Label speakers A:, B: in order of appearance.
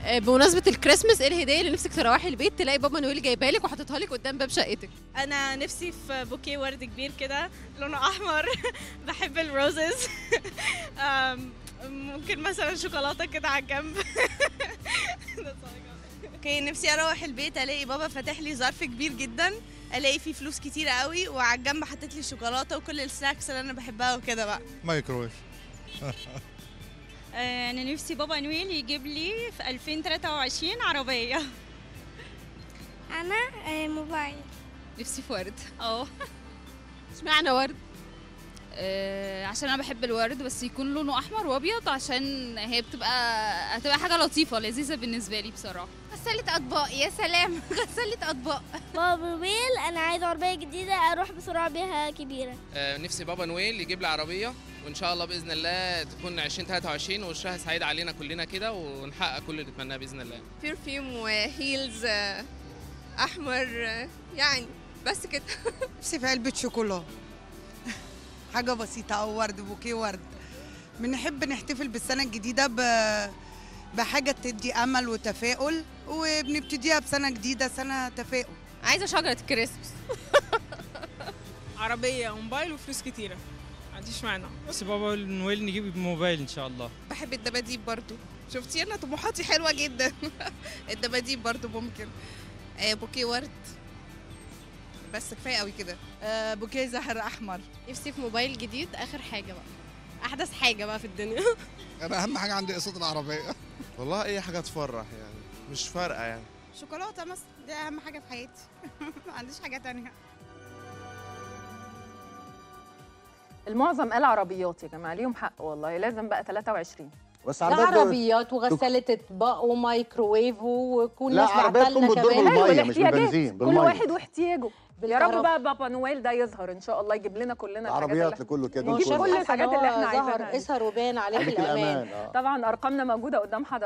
A: آه، بمناسبه الكريسماس ايه الهديه اللي نفسك تروحي البيت تلاقي بابا نويل جايبها لك وحاططها لك قدام باب شقتك
B: انا نفسي في بوكيه ورد كبير كده لونه احمر بحب الروزز أم، ممكن مثلا شوكولاته كده على الجنب
C: اوكي نفسي اروح البيت الاقي بابا فاتح لي ظرف كبير جدا الاقي فيه فلوس كتيره قوي وعلى الجنب حاطط لي شوكولاته وكل السناكس اللي انا بحبها وكده بقى
D: مايكرويف
B: انا نفسي بابا نويل يجيب لي في 2023 عربيه
E: انا آه، موبايل
A: نفسي في ورد
B: اه
A: اشمعنى ورد
F: آه، عشان انا بحب الورد بس يكون لونه احمر وابيض عشان هي بتبقى هتبقى حاجه لطيفه لذيذه بالنسبه لي بصراحه
A: غسالة اطباق يا سلام غسالة اطباق
E: بابا موبايل انا عايز عربيه جديده اروح بسرعه بيها كبيره
G: آه، نفسي بابا نويل يجيب لي عربية وإن شاء الله بإذن الله تكون 2023 والشهر سعيد علينا كلنا كده ونحقق كل اللي نتمناه بإذن الله
C: بيرفيوم وهيلز احمر يعني بس كده
H: نفسي في علبة شوكولا حاجة بسيطة أو ورد بوكيه ورد بنحب نحتفل بالسنة الجديدة ب... بحاجة تدي أمل وتفاؤل وبنبتديها بسنة جديدة سنة تفاؤل
A: عايزه شجره الكريسماس
I: عربية وموبايل وفلوس كتيرة ما عنديش معنى بس بابا نويل نجيب موبايل ان شاء الله
C: بحب الدباديب برضو شفتي انا طموحاتي حلوه جدا الدباديب برضو ممكن آه، بوكيه ورد بس كفايه قوي كده
H: بوكيه زهر أحمر
A: نفسي في موبايل جديد اخر حاجه بقى احدث حاجه بقى في الدنيا
D: انا اهم حاجه عندي قصه العربيه
J: والله اي حاجه تفرح يعني مش فارقه يعني
H: شوكولاتة مثلا دي أهم حاجة في حياتي ما عنديش حاجة تانية
K: المعظم قال عربيات يا جماعه ليهم حق والله لازم بقى 23
L: بس
M: لا
L: عربيات
M: عربيات وغسالة اطباق ومايكروويف وكل
L: لا
M: ناس
L: عربيات تكون
M: بعتلنا
L: بتضر
M: كمان
L: بالميه مش
K: والاحتياجات.
L: بالبنزين
K: كل
L: بالميه
K: واحد واحتياجه يا رب
M: بالطرف.
K: بقى بابا نويل ده يظهر ان شاء الله يجيب لنا كلنا الحاجات
L: عربيات
K: اللي
L: لكله كده
K: نجيب
L: كله.
K: كل الحاجات اللي احنا
M: ظهر
K: عايزينها
M: اظهر وبان عليك
L: عليك
M: الامان
L: الامان اه
K: طبعا ارقامنا موجوده قدام حضرتك